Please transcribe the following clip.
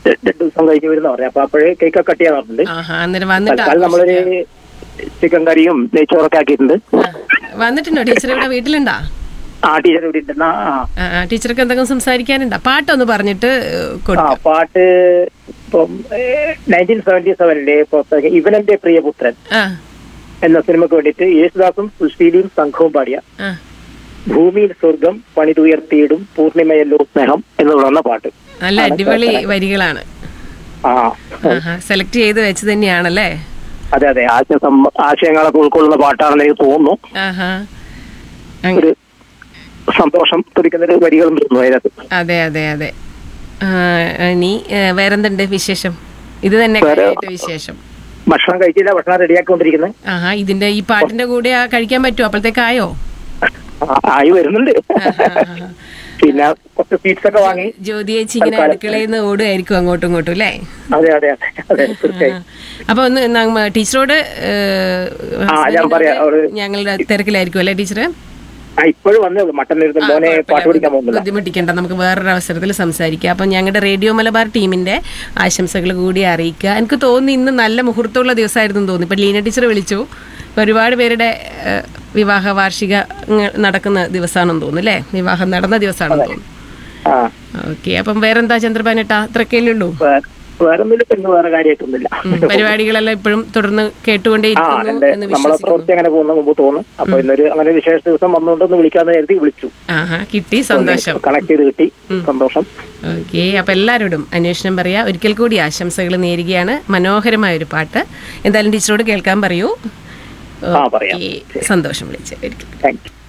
രണ്ടു ദിവസം കഴിഞ്ഞ് വരുന്ന പറയാം അപ്പൊ അപ്പോഴേ കേക്ക് കട്ട് ചെയ്യാൻ പറഞ്ഞിട്ടുണ്ട് ആഹാ അന്നേരം വന്നിട്ട് തൽക്കാലം നമ്മളൊരു ചിക്കൻ കറിയും നെയ്ച്ചോറൊക്കെ ആക്കിയിട്ടുണ്ട് ആ, വന്നിട്ടുണ്ടോ ടീച്ചർ ഇവിടെ വീട്ടിലുണ്ടാ ആ ടീച്ചർ ഇവിടെ ഉണ്ടെന്നാ ആ ആ, ആ, ടീച്ചർക്ക് എന്തെങ്കിലും സംസാരിക്കാനുണ്ടോ പാട്ടൊന്ന് പറഞ്ഞിട്ട് ആ കൊടുക്കാം പാട്ട് ഇപ്പം നയൻറ്റീൻ സെവന്റി സെവനിലെ പുറത്തേക്ക് ഇവനെന്റെ പ്രിയപുത്രൻ ആ എന്ന സിനിമക്ക് വേണ്ടിയിട്ട് യേശുദാസും സുശീലിയും സംഘവും പാടിയ ആ ഭൂമിയിൽ സ്വർഗം പണിതുയർത്തിയിടും പൂർണിമയല്ലോ സ്നേഹം എന്ന് തുടങ്ങുന്ന പാട്ട് നല്ല അടിപൊളി വരികളാണ് ആ ആഹാ സെലക്ട് ചെയ്ത് വെച്ച് തന്നെയാണല്ലേ അതെ അതെ ആശയ സം- ആശയങ്ങളൊക്കെ ഉൾക്കൊള്ളുന്ന പാട്ടാണെന്ന് എനിക്ക് തോന്നുന്നു ആഹാ അങ്ങ- ഒരു സന്തോഷം തുടിക്കുന്ന ഒരു വരികളും തോന്നുന്നു അതിനകത്ത് അതെ അതെ അതെ ആ, ഇനി ഏ, വേറെന്തുണ്ട് വിശേഷം ഇത് തന്നെ വേറെ- കാര്യമായിട്ട് വിശേഷം ഭക്ഷണം കഴിച്ചില്ല ഭക്ഷണം റെഡിയാക്കിക്കൊണ്ടിരിക്കുന്നത് ആഹാ ഇതിന്റെ ഈ പാട്ടിന്റെ കൂടെ ആ കഴിക്കാൻ പറ്റുമോ അപ്പോഴത്തേക്കായോ ആയി വരുന്നുണ്ട് പിന്നെ കുറച്ച് സ്വീറ്റ്സ് ഒക്കെ വാങ്ങി ജ്യോതി ചേച്ചി ഇങ്ങനെ അടുക്കളയിൽ നിന്ന് ഓടുമായിരിക്കും അങ്ങോട്ടും ഇങ്ങോട്ടും അല്ലേ അതെ അതെ അതെ അതെ തീർച്ചയായും അപ്പൊ ഒന്ന് നമ്മ- ടീച്ചറോട് ഏ, ആ, ഞാൻ പറയാം. അവര് ഞങ്ങളുടെ തിരക്കിലായിരിക്കും അല്ലേ ടീച്ചർ ആ ഇപ്പോഴും വന്നേ ഉള്ളൂ മട്ടൻ ഇരുന്ന് മോനെ പാട്ട് പഠിക്കാൻ പോകുന്നില്ല ബുദ്ധിമുട്ടിക്കണ്ട നമുക്ക് വേറൊരു അവസരത്തിൽ സംസാരിക്കാം അപ്പം ഞങ്ങളുടെ റേഡിയോ മലബാർ ടീമിന്റെ ആശംസകൾ കൂടി അറിയിക്കുക എനിക്ക് തോന്നി ഇന്ന് നല്ല മുഹൂർത്തമുള്ള ദിവസമായിരുന്നു എന്ന് തോന്നി ഇപ്പം ലീന ടീച്ചർ വിളിച്ചു ഇപ്പൊ ഒരുപാട് പേരുടെ ഏ, വിവാഹ വാർഷിക ഇങ്ങ- നടക്കുന്ന ദിവസമാണെന്ന് തോന്നുന്നു അല്ലേ വിവാഹം നടന്ന ദിവസമാണെന്ന് തോന്നുന്നു ആ ഓക്കെ അപ്പം വേറെന്താ ചന്ദ്രപാനേട്ടാ ഇത്രയൊക്കെയല്ലേ ഉള്ളൂ വേ- വേറെ ഒന്നുമില്ല പിന്നെ വേറെ കാര്യമായിട്ടൊന്നുമില്ല ഉം, പരിപാടികളെല്ലാം ഇപ്പോഴും തുടർന്ന് ആ കേട്ടുകൊണ്ടേയിരിക്കുന്നു എന്റെ എന്ന് നമ്മളെ വിശ്വസിക്കുന്നു പ്രവൃത്തി അങ്ങനെ പോകുന്ന മുമ്പ് തോന്നുന്നു അപ്പൊ ഇന്നൊരു അങ്ങനെ വിശേഷ ദിവസം വന്നുകൊണ്ടൊന്ന് വിളിക്കാന്ന് കരുതി വിളിച്ചു ആഹാ കിട്ടി സന്തോഷം കണക്ട് ചെയ്ത് കിട്ടി സന്തോഷം ഓക്കെ അപ്പൊ എല്ലാവരോടും അന്വേഷണം പറയാ ഒരിക്കൽ കൂടി ആശംസകൾ നേരുകയാണ് മനോഹരമായ ഒരു പാട്ട് എന്തായാലും ടീച്ചറോട് കേൾക്കാൻ പറയൂ ആ പറയാം ഓക്കേ, സന്തോഷം വിളിച്ചു ഒരിക്കൽ താങ്ക് യു